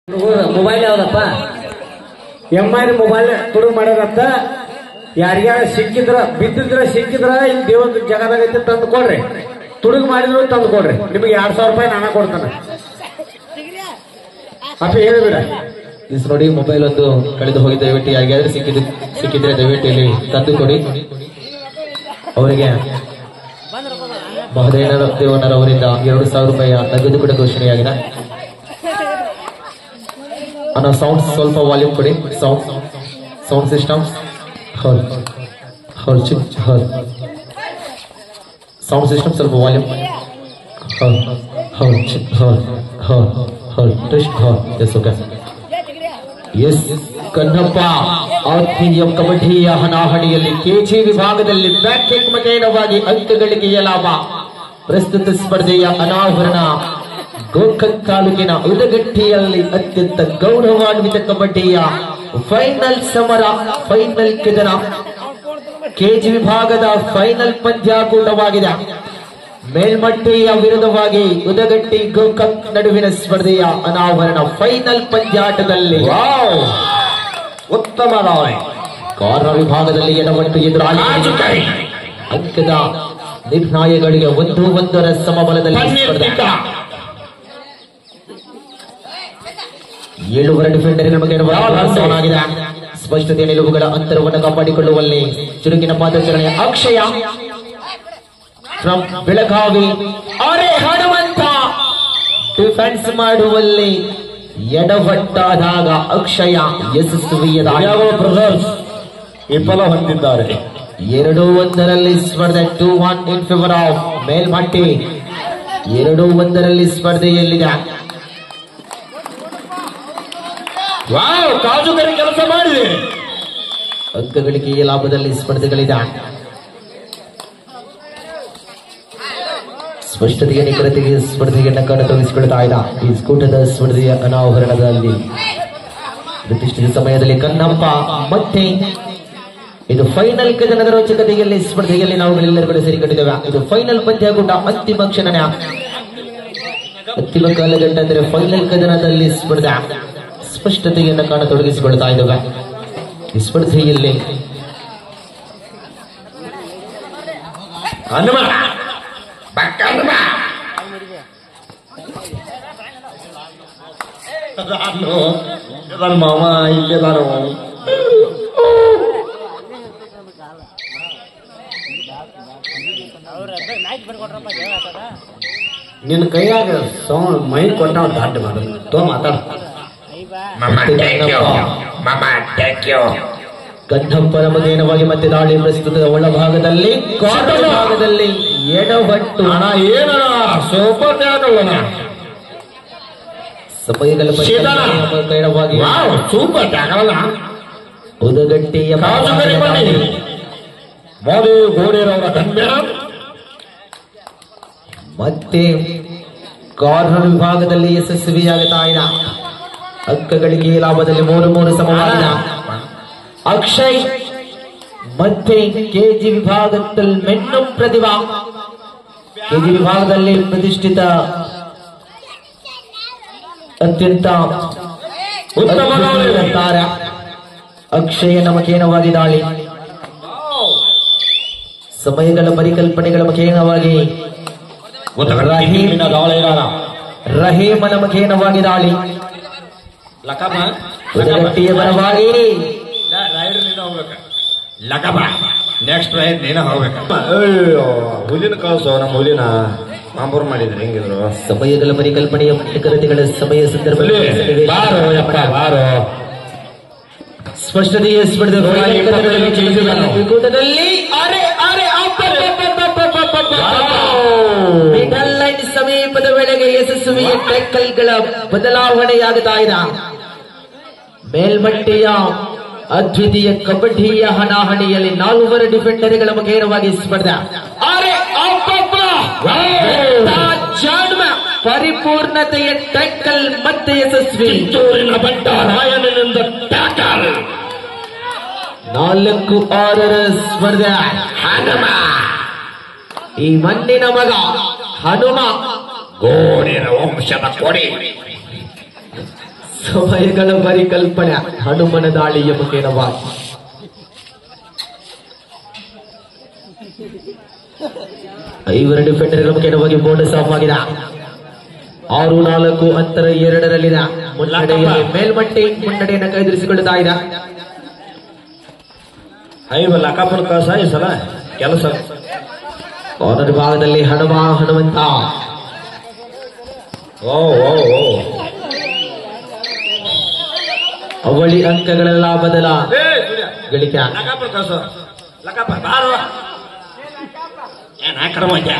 Mobile ಯಾವ್ದಪ್ಪ M I mobile ತುಡುಗು ಮಾಡ್ಯಾರತ್ತ ಯಾರ್ಯಾರ ಸಿಕ್ಕಿದ್ರ ಬಿದ್ದಿದ್ರ ಸಿಕ್ಕಿದ್ರ ಇಲ್ಲಿ ದೇವದ ಜಗದಾಗ ಐತಿ ತಂದು ಕೊಡ್ರಿ ತುಡುಗು ಮಾಡಿದ್ರು ತಂದು ಕೊಡ್ರಿ ನಿಮಗೆ ಎರಡ್ ಸಾವಿರ ರೂಪಾಯಿ ನಾನ ಕೊಡ್ತಾನೆ ಅಪ್ಪ ಹೇಳಿಬಿಡ ಇಸ್ ನೋಡಿ ಮೊಬೈಲ್ ಒಂದು ಕಳೆದು ಹೋಗಿ ದಯವಿಟ್ಟು ಯಾರಿಗಾದ್ರೂ ಸಿಕ್ಕಿದ್ದು ಸಿಕ್ಕಿದ್ರೆ ದಯವಿಟ್ಟು ಇಲ್ಲಿ ತಂದು ಕೊಡಿ ಅವರಿಗೆ ಮಹದೇವನ ದೇವನರವರಿಂದ ಎರಡು ಸಾವಿರ ರೂಪಾಯಿಯ ನಗದು ಕೂಡ ಘೋಷಣೆಯಾಗಿದೆ ಅನ್ನ ಸೌಂಡ್ ಸ್ವಲ್ಪ ವಾಲ್ಯೂಮ್ ಕೊಡಿ ಸೌಂಡ್ ಸೌಂಡ್ ಸಿಸ್ಟಮ್ ಹೌದು ಹೌದು ಚಿಪ್ ಹೌದು ಸೌಂಡ್ ಸಿಸ್ಟಮ್ ಸ್ವಲ್ಪ ವಾಲ್ಯೂಮ್ ಹೌದು ಹೌದು ಚಿಪ್ ಹೌದು ಹೌದು ಹೌದು ಟೆಸ್ಟ್ ಹೌದು ಎಸ್ ಓಕೆ ಎಸ್ ಕನ್ನಪ್ಪ ಆತ್ಮೀಯ ಕಬಡ್ಡಿಯ ಹಣಾಹಣಿಯಲ್ಲಿ ಕೆಜಿ ವಿಭಾಗದಲ್ಲಿ ಬ್ಯಾಟಿಂಗ್ ಮತೇನವಾಗಿ ಅಂಕಗಳಿಗೆಯ ಲಾಭ ಪ್ರಸ್ತುತ ಸ್ಪರ್ಧೆಯ ಅನಾವರಣ ಗೋಕಕ್ ತಾಲೂಕಿನ ಉದಗಟ್ಟಿಯಲ್ಲಿ ಅತ್ಯಂತ ಗೌರವಾನ್ವಿತ ಕಬಡ್ಡಿಯ ಫೈನಲ್ ಸಮರ ಫೈನಲ್ ಕೆದನ ಕೆಜಿ ವಿಭಾಗದ ಫೈನಲ್ ಪಂದ್ಯಾಕೂಟವಾಗಿದೆ ಮೇಲ್ಮಟ್ಟೆಯ ವಿರುದ್ಧವಾಗಿ ಉದಗಟ್ಟಿ ಗೋಕಕ್ ನಡುವಿನ ಸ್ಪರ್ಧೆಯ ಅನಾವರಣ ಫೈನಲ್ ಪಂದ್ಯಾಟದಲ್ಲಿ ಉತ್ತಮ ರಾಯ್ ಕಾರ್ನ ವಿಭಾಗದಲ್ಲಿ ಎಡವಟ್ಟು ಎದುರಾಳಿ ಅಂಕದ ನಿರ್ಣಯಗಳಿಗೆ ಒಂದು ಒಂದರ ಸಮಬಲದಲ್ಲಿ ಸ್ಪರ್ಧೆ ಏಳುವರೆ ಡಿಫೆಂಡರ್ಗಳ ಬಗ್ಗೆ ಆಗಿದೆ ಸ್ಪಷ್ಟತೆಯ ನಿಲುವುಗಳ ಅಂತರವನ್ನು ಕಾಪಾಡಿಕೊಳ್ಳುವಲ್ಲಿ ಚುರುಕಿನ ಪಾದಚರಣೆ ಅಕ್ಷಯ ಫ್ರಮ್ ಬೆಳಗಾವಿ ಅರೆ ಹನುಮಂತ ಡಿಫೆನ್ಸ್ ಮಾಡುವಲ್ಲಿ ಎಡವಟ್ಟಾದಾಗ ಅಕ್ಷಯ ಯಶಸ್ವಿಯದಾಗಿ ಬ್ರದರ್ಸ್ ವಿಫಲ ಹೊಂದಿದ್ದಾರೆ ಎರಡು ಒಂದರಲ್ಲಿ ಸ್ಪರ್ಧೆ two one in favour of Melmatti ಎರಡು ಒಂದರಲ್ಲಿ ಸ್ಪರ್ಧೆಯಲ್ಲಿದೆ ವಾವ್ ಕಾಜುಗರಿ ಕೆಲಸ ಮಾಡಿದೆ ಅಂಕಗಳಿಕೆಯ ಲಾಭದಲ್ಲಿ ಸ್ಪರ್ಧೆಗಳಿದೆ ಸ್ಪಷ್ಟತೆಯ ನಿಖರತೆಗೆ ಸ್ಪರ್ಧೆಗೆ ನಕ್ಕನ್ನು ತೊಡಗಿಸಿಕೊಳ್ತಾ ಇದ್ದ ಈ ಸ್ಕೂಟದ ಸ್ಪರ್ಧೆಯ ಅನಾವರಣದಲ್ಲಿ ಪ್ರತಿಷ್ಠಿತ ಸಮಯದಲ್ಲಿ ಕನ್ನಪ್ಪ ಮತ್ತೆ ಇದು ಫೈನಲ್ ಕದನದ ರೋಚಕತೆಯಲ್ಲಿ ಸ್ಪರ್ಧೆಯಲ್ಲಿ ನಾವು ಎಲ್ಲರೂ ಕೂಡ ಸೇರಿಕೊಂಡಿದ್ದೇವೆ ಇದು ಫೈನಲ್ ಪಂದ್ಯಕೂಟ ಅಂತಿಮ ಕ್ಷಣನ ಅಂತಿಮ ಕಾಲಘಟ್ಟ ಅಂದರೆ ಫೈನಲ್ ಕದನದಲ್ಲಿ ಸ್ಪರ್ಧೆ ಸ್ಪಷ್ಟತೆಯನ್ನು ಕಾಣ ತೊಡಗಿಸಿಕೊಳ್ತಾ ಇದ್ದೇವೆ ಈ ಸ್ಪರ್ಧೆಯಲ್ಲಿ ಹನುಮ ಬಕ್ಕನುಮ ನಾನು ನನ್ನ ಮಾವ ಇಲ್ಲೇ ನಾನು ನಿನ್ನ ಕೈಯಾಗ ಸೌಂಡ್ ಮೈಕ್ ಕೊಟ್ಟ ದಾಟ್ ಮಾಡೋದು ತೋ ಮಾತಾಡ Mama, thank you. Mama, thank you. ಗಂಧಪ್ಪನ ಮಗೇನವಾಗಿ ಮತ್ತೆ ದಾಳಿ ಪ್ರಸ್ತುತದ ಒಳಭಾಗದಲ್ಲಿ ಕಾರ್ನರ್ ಭಾಗದಲ್ಲಿ ಎಡವಟ್ಟು ಅಣ್ಣ ಏನ ಸೂಪರ್ ಆಗಲ್ಲಣ್ಣ ಸಮಯಗಳ ಶೀತಲ. ಕೈಡವಾಗಿ ವಾವ್ ಸೂಪರ್ ಆಗಲ್ಲ ಉದಗಟ್ಟಿಯ ಕಾಜುಗರಿ ಬನ್ನಿ ಮೋದಿ ಗೋಡೆರವರ ಕಣ್ಬೇಡ ಮತ್ತೆ ಕಾರ್ನರ್ ವಿಭಾಗದಲ್ಲಿ ಯಶಸ್ವಿಯಾಗುತ್ತಾ ಇದ್ದ ಅಂಕಗಳಿಗೆ ಲಾಭದಲ್ಲಿ ಮೂರು ಮೂರು ಸಮವಾಗಿದೆ ಅಕ್ಷಯ್ ಮತ್ತೆ ಕೆಜಿ ವಿಭಾಗದಲ್ಲಿ ಮೆನ್ನು ಪ್ರತಿಭಾ ಕೆಜಿ ವಿಭಾಗದಲ್ಲಿ ಪ್ರತಿಷ್ಠಿತ ಅತ್ಯಂತ ಉತ್ತಮ ಅದ್ಭುತವಾದ ತಾರೆ ಅಕ್ಷಯ ನಮಕೇನವಾಗಿ ದಾಳಿ ಸಮಯಗಳ ಪರಿಕಲ್ಪನೆಗಳ ಮಖೇನವಾಗಿ ರಹೀಮ್ ದಾಳಿಗಾರ ರಹೀಮನ ಮಖೇನವಾಗಿ ದಾಳಿ ಲಕಮ ಉದಗಟ್ಟಿಯ ಬರವಾಗಿ ರೈಡರ್ ನೀನು ಹೋಗ್ಬೇಕ ಲಕಮ ನೆಕ್ಸ್ಟ್ ರೈಡ್ ನೀನು ಹೋಗ್ಬೇಕ ಅಯ್ಯೋ ಹುಲಿನ ಕಳ್ಸೋ ನಮ್ಮ ಹುಲಿನ ಮಾಂಬೂರ್ ಮಾಡಿದ್ರೆ ಹೆಂಗಿದ್ರು ಸಮಯಗಳ ಪರಿಕಲ್ಪನೆಯ ನಿಖರತೆಗಳ ಸಮಯ ಸಂದರ್ಭದಲ್ಲಿ ಬಾರೋ ಯಪ್ಪ ಬಾರೋ ಸ್ಪಷ್ಟತೆಯ ಸ್ಪರ್ಧೆ ಕೂಟದಲ್ಲಿ ಅರೆ ಅರೆ ಮಿಡಲ್ ಲೈನ್ ಸಮೀಪದ ವೇಳೆಗೆ ಯಶಸ್ವಿಯ ಟ್ಯಾಕಲ್ಗಳ ಬದಲಾವಣೆಯಾಗುತ್ತಾ ಇದೆ ಮೇಲ್ಮಟ್ಟೆಯ ಅದ್ವಿತೀಯ ಕಬಡ್ಡಿಯ ಹಣಾಹಣಿಯಲ್ಲಿ ನಾಲ್ವರು ಡಿಫೆಂಡರ್ಗಳ ಮುಖೇನವಾಗಿ ಸ್ಪರ್ಧೆ ಅರೆ ಅಬ್ಬಬ್ಬ! ಎಂಥ ಜಾಣ್ಮ! ಪರಿಪೂರ್ಣತೆಯ ಟ್ಯಾಕಲ್ ಮತ್ತೆ ಯಶಸ್ವಿ ಕಿತ್ತೂರಿನ ಬಂಟ ರಾಯನಿಂದ ಟ್ಯಾಕಲ್ ನಾಲ್ಕು ಆರರ ಸ್ಪರ್ಧೆ ಹನುಮ ಈ ಮಣ್ಣಿನ ಮಗ ಹನುಮ ಗೋಡಿನ ವಂಶದ ಕೊಡಿ ಸಮಯಗಳ ಪರಿಕಲ್ಪನೆ ಹನುಮನ ದಾಳಿಯ ಮುಖೇನವಾಗಿ ಐವರು ಡಿಫೆಂಡರ್ಗಳ ಮುಖೇನವಾಗಿ ಬೋನಸ್ ಆಫ್ ಆಗಿದೆ ಆರು ನಾಲ್ಕು ಅಂತರ ಎರಡರಲ್ಲಿದೆ ಮುನ್ನಡೆಯಲ್ಲಿ ಮೇಲ್ಮಟ್ಟಿ ಮುನ್ನಡೆಯನ್ನು ಕೈದಿರಿಸಿಕೊಳ್ಳುತ್ತಾ ಇದೆ ಐವ ಲಕಾಪುರ ಕಸ ಈ ಸಲ ಕೆಲಸ ಕಾರ್ನರ್ ಭಾಗದಲ್ಲಿ ಹನುಮ ಹನುಮಂತ ಓ ಓ ಓ ಅವಳಿ ಅಂಕಗಳೆಲ್ಲ ಬದಲ ಏ ಸೂರ್ಯ ಗಳಿಕೆ ಲಕಾಪುರ ಕಸ ಲಕಾಪ ಬಾರೋ ಏನ್ ಆಕ್ರಮ ಐತೆ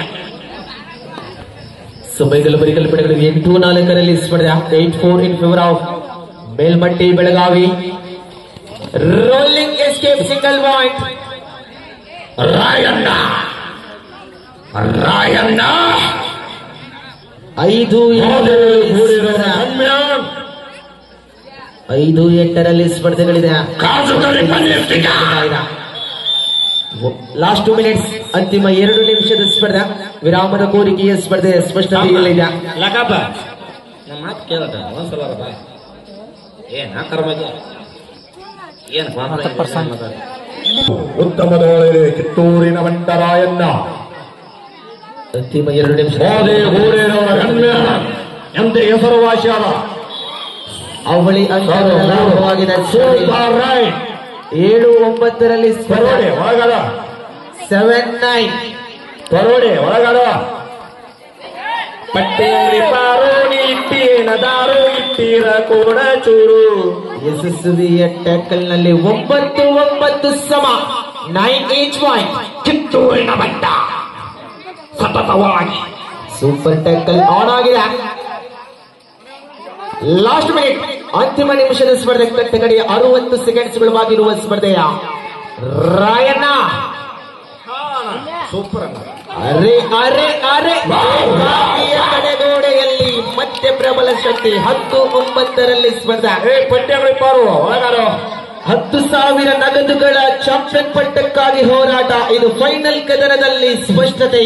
ಸಮಯಗಳ ಪರಿಕಲ್ಪನೆಗಳು ಎಂಟು ನಾಲ್ಕರಲ್ಲಿ ಸ್ಪರ್ಧೆ eight four in favour of Melmatti Belagavi rolling escape single point Rayanna Rayanna ಐದು ಎಂಟರಲ್ಲಿ ಸ್ಪರ್ಧೆ. ಐದು ಎಂಟರಲ್ಲಿ ಸ್ಪರ್ಧೆಗಳಿದೆ ಕಾಸುದಲ್ಲಿ ಬಂದಿರ್ತೀಗ ಲಾಸ್ಟ್ ಟೂ ಮಿನಿಟ್ಸ್ ಅಂತಿಮ ಎರಡು ನಿಮಿಷದ ಸ್ಪರ್ಧೆ ವಿರಾಮದ ಕೋರಿಕೆಯ ಸ್ಪರ್ಧೆ ಸ್ಪಷ್ಟತೆಯಲ್ಲಿದೆ ಲಕಾಪ ನಮ್ಮ ಮಾತು ಕೇಳಟ ಒಂದ್ಸಲ ಬಾ ಏನ್ ಆಕ್ರಮ ಐತೆ ಏನ್ ಉತ್ತಮದ ಒಳಗೆ ಕಿತ್ತೂರಿನ ಬಂಟರಾಯಣ್ಣ ಅಂತಿಮ ಎರಡು ನಿಮಿಷ ಮೋದಿ ಊರಿನವರ ಗಣ್ಯ ಎಂತ ಹೆಸರುವಾಸಿಯಾದ ಅವಳಿ ಅಂಕಗಳ ಲಾಭವಾಗಿದೆ ಸೂಪರ್ ರೈಟ್ ಏಳು ಒಂಬತ್ತರಲ್ಲಿ ಪರೋಡೆ ಸ್ಪರ್ಧೆ ಒಳಗಡ ಸೆವೆನ್ ನೈನ್ ಪರೋಡೆ ಒಳಗಡ ಪಟ್ಟಿ ಅಂಗಡಿ ಪಾರೋಣಿ ಇಟ್ಟೀನ ದಾರು ಇಟ್ಟೀರ ಕೂಡ ಚೂರು ಯಶಸ್ವಿಯ ಟ್ಯಾಕಲ್ ನಲ್ಲಿ ಒಂಬತ್ತು ಒಂಬತ್ತು ಸಮ ನೈನ್ ಏಜ್ ಪಾಯಿಂಟ್ ಕಿತ್ತೂರಿನ ಬಂಟ ಸತತವಾಗಿ ಸೂಪರ್ ಟ್ಯಾಕಲ್ ಆನ್ ಆಗಿದೆ ಲಾಸ್ಟ್ ಮಿನಿಟ್ ಅಂತಿಮ ನಿಮಿಷದ ಸ್ಪರ್ಧೆ ಕಟ್ಟಗಡಿ ಅರವತ್ತು ಸೆಕೆಂಡ್ಸ್ಗಳವಾಗಿರುವ ಸ್ಪರ್ಧೆಯ ರಾಯಣ್ಣ ಸೂಪರ್ ಅಣ್ಣ ಅರೆ ಅರೆ ಅರೆ ಭಾರತೀಯ ತಡೆಗೋಡೆಯಲ್ಲಿ ಮತ್ತೆ ಪ್ರಬಲ ಶಕ್ತಿ ಹತ್ತು ಒಂಬತ್ತರಲ್ಲಿ ಸ್ಪರ್ಧೆ ಏ ಪಟ್ಟಿ ಅಂಗಡಿ ಪಾರು ಒಳಗಾರೋ ಹತ್ತು ಸಾವಿರ ನಗದುಗಳ ಚಾಂಪಿಯನ್ ಪಟ್ಟಕ್ಕಾಗಿ ಹೋರಾಟ ಇದು ಫೈನಲ್ ಕದನದಲ್ಲಿ ಸ್ಪಷ್ಟತೆ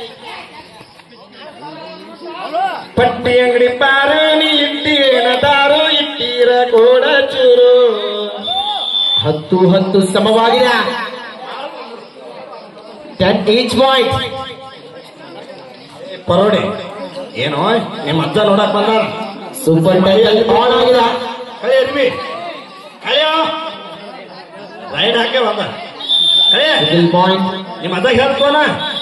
ಪಟ್ಟಿ ಅಂಗಡಿ ಪಾರೋಣಿ ಇಟ್ಟೀನ ದಾರು ಇಟ್ಟೀರ ಕೂಡ ಚೂರು ಹತ್ತು ಹತ್ತು ಸಮವಾಗಿದೆ ಟೆನ್ ಈಚ್ ಪಾಯಿಂಟ್ ಪರೋಡೆ ಏನೋ ನಿಮ್ಮ ಅಜ್ಜ ನೋಡಕ್ ಬಂದ ಸೂಪರ್ ಟೈಟಲ್ ಆನ್ ಆಗಿದೆ ಕಳೆ ಅರ್ಬಿ ಕಳೆಯೋ ರೈಡ್ ಹಾಕೆ ಬಂದ ಕಳೆ ಸಿಂಗಲ್ ಪಾಯಿಂಟ್ ನಿಮ್ಮ ಅಜ್ಜ ಹೇಳ್ಕೋನ